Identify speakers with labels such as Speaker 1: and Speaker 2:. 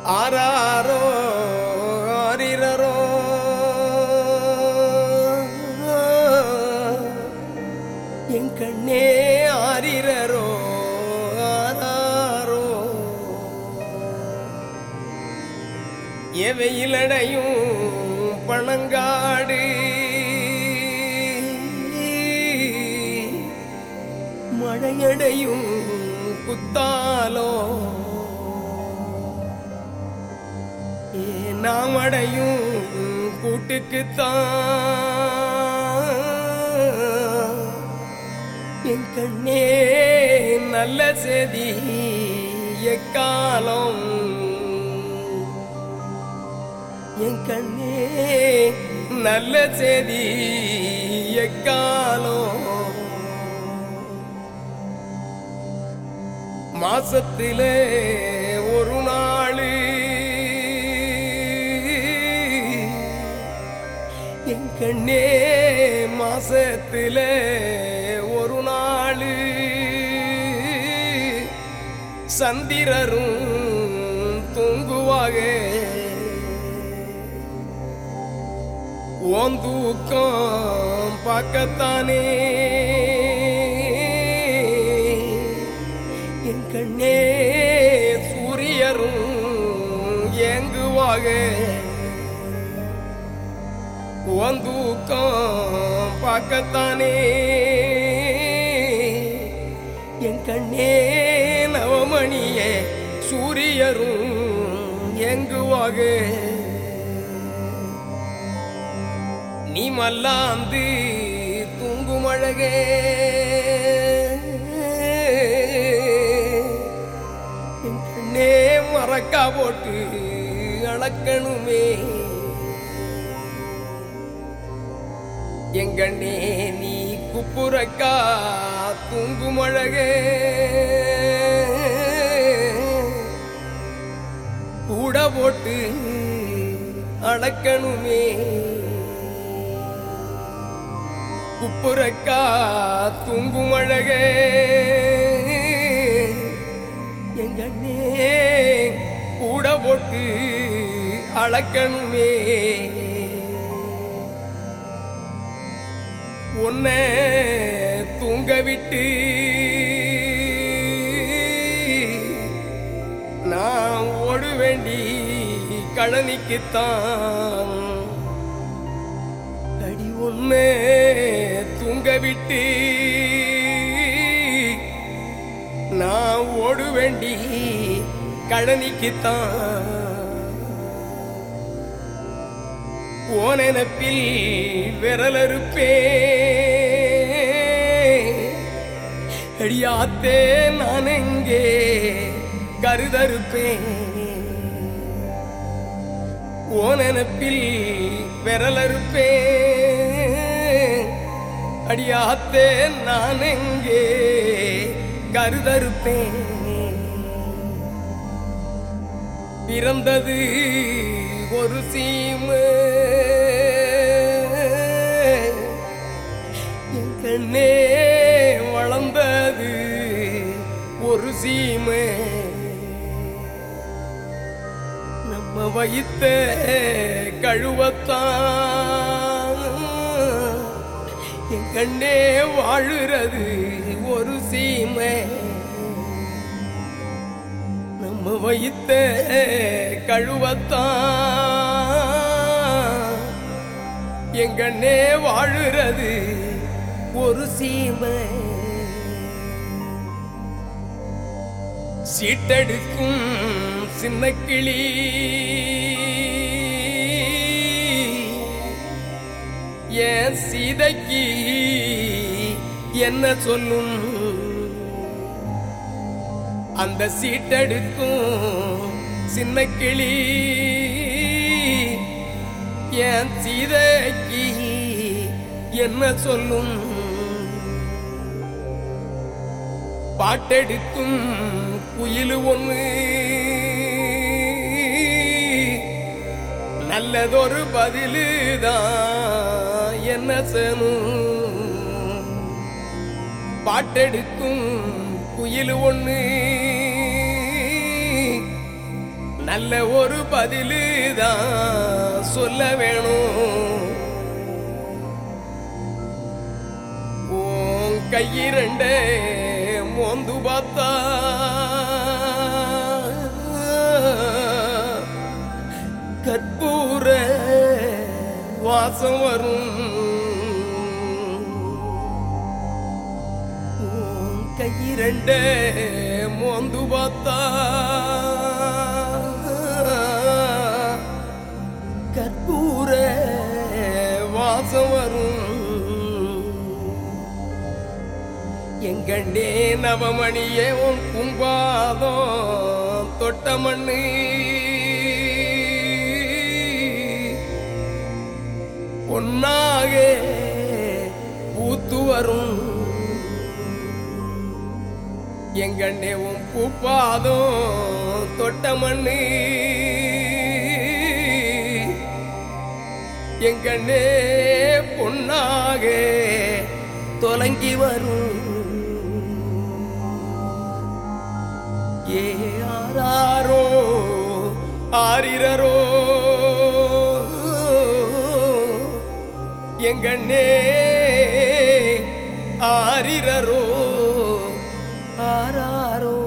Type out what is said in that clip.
Speaker 1: ஆராரோ ஆரிரரோ என் கண்ணே ஆரிரரோ ஆராரோ எவையிலடையும் பணங்காடு மழையடையும் குத்தாலோ ஏ நாம் அடையும் கூட்டுக்குத்தான் என் கண்ணே நல்ல செதி எக்காலம் என் கண்ணே நல்ல செதி எக்காலம் மாசத்திலே ஒரு நாள் என் கண்ணே மாசத்திலே ஒரு நாள் சந்திரரும் தூங்குவாக ஓன் தூக்கம் பார்க்கத்தானே என் கண்ணே சூரியரும் ஏங்குவாக உன் தூக்கம் பார்க்கத்தானே என் கண்ணே நவமணியே சூரியரும் ஏங்குவாக நீ மல்லாந்து தூங்கும் அழகே என் கண்ணே மறக்கா போட்டு அளக்கணுமே எங்கண்ணே நீ குப்புறக்கா தூங்கும் அழகே கூட போட்டு அளக்கணுமே குப்புறக்கா தூங்கும் அழகே எங்கண்ணே கூட போட்டு அளக்கணுமே உன்னை தூங்க விட்டு நான் ஓடு வேண்டி கழனிக்குத்தான் அடி உன்னை தூங்க விட்டு நான் ஓடு வேண்டி கழனிக்குத்தான் ஓனெனப்பில் விரலறுப்பே அடியாத்தே நான் எங்கே கருதறுப்பேன் ஓனெனப்பில் விரலறுப்பே அடியாத்தே நான் எங்கே கருதறுப்பேன் பிறந்தது ஒரு சீமை என் கண்ணே வளர்ந்தது ஒரு சீமை நம்ம வைத்த கழுவத்தான் என் கண்ணே வாழுறது ஒரு சீமை நம்ம வைத்த கழுவத்தான் எங்கண்ணே வாழுறது ஒரு சீமை சீட்டெடுக்கும் சின்ன கிளி என் சீதைக்கு என்ன சொல்லும் அந்த சீட்டெடுக்கும் சின்ன கிளி என் சீதைக்கு என்ன சொல்லும் பாட்டெடுக்கும் குயிலு ஒண்ணு நல்லதொரு பதிலுதான் என்ன செய்யணும் பாட்டெடுக்கும் குயில் ஒண்ணு நல்ல ஒரு பதிலு தான் சொல்ல வேணும் உன் கையிரண்டே மோந்து பார்த்தா கற்பூர வாசம் வரும் உன் கையிரண்டே மோந்து பார்த்தா கற்பூர வாசம் வரும் எங்கண்டே நவமணியே உன் கும்பாதம் தொட்ட மண்ணு பொன்னாக பூத்து வரும் எங்கண்ணே உன் பூப்பாதம் தொட்ட மண்ணு எங்கண்ணே பொன்னாக தொலங்கி வரும் ஏ ஆராரோ ஆரிரரோ எங்கண்ணே ஆரிரரோ ஆராரோ